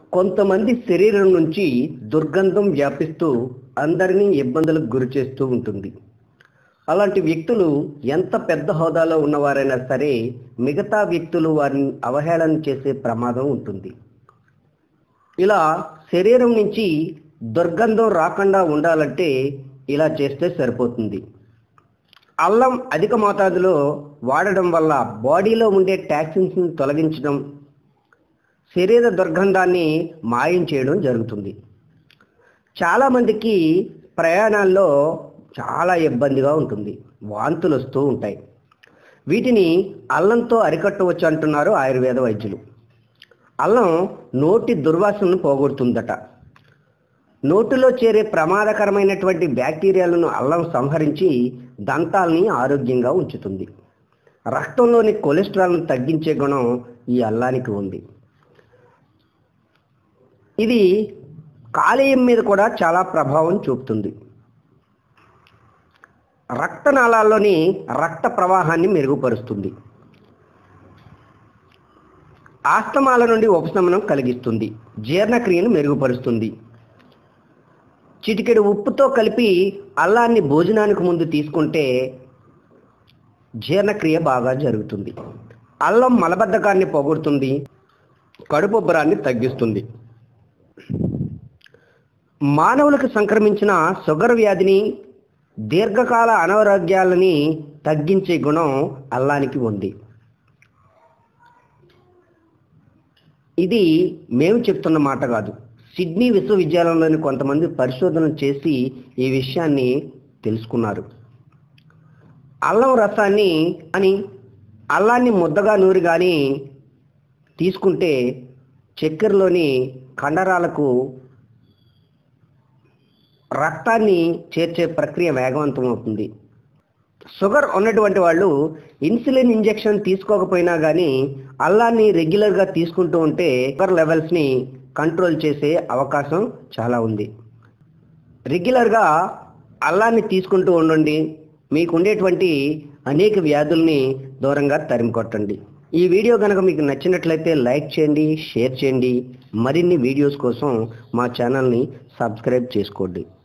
కొంతమంది శరీరం నుంచి దుర్గంధం వ్యాపిస్తూ అందరినీ ఇబ్బందులకు గురి చేస్తూ ఉంటుంది అలాంటి వ్యక్తులు ఎంత పెద్ద హోదాలో ఉన్నవారైనా సరే మిగతా వ్యక్తులు వారిని అవహేళన చేసే ప్రమాదం ఉంటుంది ఇలా శరీరం నుంచి దుర్గంధం రాకుండా ఉండాలంటే ఇలా చేస్తే సరిపోతుంది అల్లం అధిక మోతాదులో వాడడం వల్ల బాడీలో ఉండే టాక్సిన్స్ని తొలగించడం శరీర దుర్గంధాన్ని మాయం చేయడం జరుగుతుంది చాలామందికి ప్రయాణాల్లో చాలా ఇబ్బందిగా ఉంటుంది వాంతులు వస్తూ ఉంటాయి వీటిని అల్లంతో అరికట్టవచ్చు అంటున్నారు ఆయుర్వేద వైద్యులు అల్లం నోటి దుర్వాసనను పోగొడుతుందట నోటిలో చేరే ప్రమాదకరమైనటువంటి బ్యాక్టీరియాలను అల్లం సంహరించి దంతాల్ని ఆరోగ్యంగా ఉంచుతుంది రక్తంలోని కొలెస్ట్రాల్ను తగ్గించే గుణం ఈ అల్లానికి ఉంది ఇది కాలేయం మీద కూడా చాలా ప్రభావం చూపుతుంది రక్తనాళాల్లోని రక్త ప్రవాహాన్ని మెరుగుపరుస్తుంది ఆస్తమాల నుండి ఉపశమనం కలిగిస్తుంది జీర్ణక్రియను మెరుగుపరుస్తుంది చిటికెడు ఉప్పుతో కలిపి అల్లాన్ని భోజనానికి ముందు తీసుకుంటే జీర్ణక్రియ బాగా జరుగుతుంది అల్లం మలబద్ధకాన్ని పొగుడుతుంది కడుపుబ్బరాన్ని తగ్గిస్తుంది మానవులకు సంక్రమించిన షుగర్ వ్యాధిని దీర్ఘకాల అనారోగ్యాలని తగ్గించే గుణం అల్లానికి ఉంది ఇది మేము చెప్తున్న మాట కాదు సిడ్నీ విశ్వవిద్యాలయంలోని కొంతమంది పరిశోధన చేసి ఈ విషయాన్ని తెలుసుకున్నారు అల్లం రసాన్ని అని అల్లాన్ని ముద్దగా నూరి కానీ తీసుకుంటే చక్కెరలోని కండరాలకు రక్తాన్ని చేర్చే ప్రక్రియ వేగవంతం అవుతుంది షుగర్ ఉన్నటువంటి వాళ్ళు ఇన్సులిన్ ఇంజెక్షన్ తీసుకోకపోయినా కానీ అల్లాన్ని రెగ్యులర్గా తీసుకుంటూ ఉంటే షుగర్ లెవెల్స్ని కంట్రోల్ చేసే అవకాశం చాలా ఉంది రెగ్యులర్గా అల్లాన్ని తీసుకుంటూ ఉండండి మీకు ఉండేటువంటి అనేక వ్యాధుల్ని దూరంగా తరిమి కొట్టండి ఈ వీడియో కనుక మీకు నచ్చినట్లయితే లైక్ చేయండి షేర్ చేయండి మరిన్ని వీడియోస్ కోసం మా ఛానల్ని సబ్స్క్రైబ్ చేసుకోండి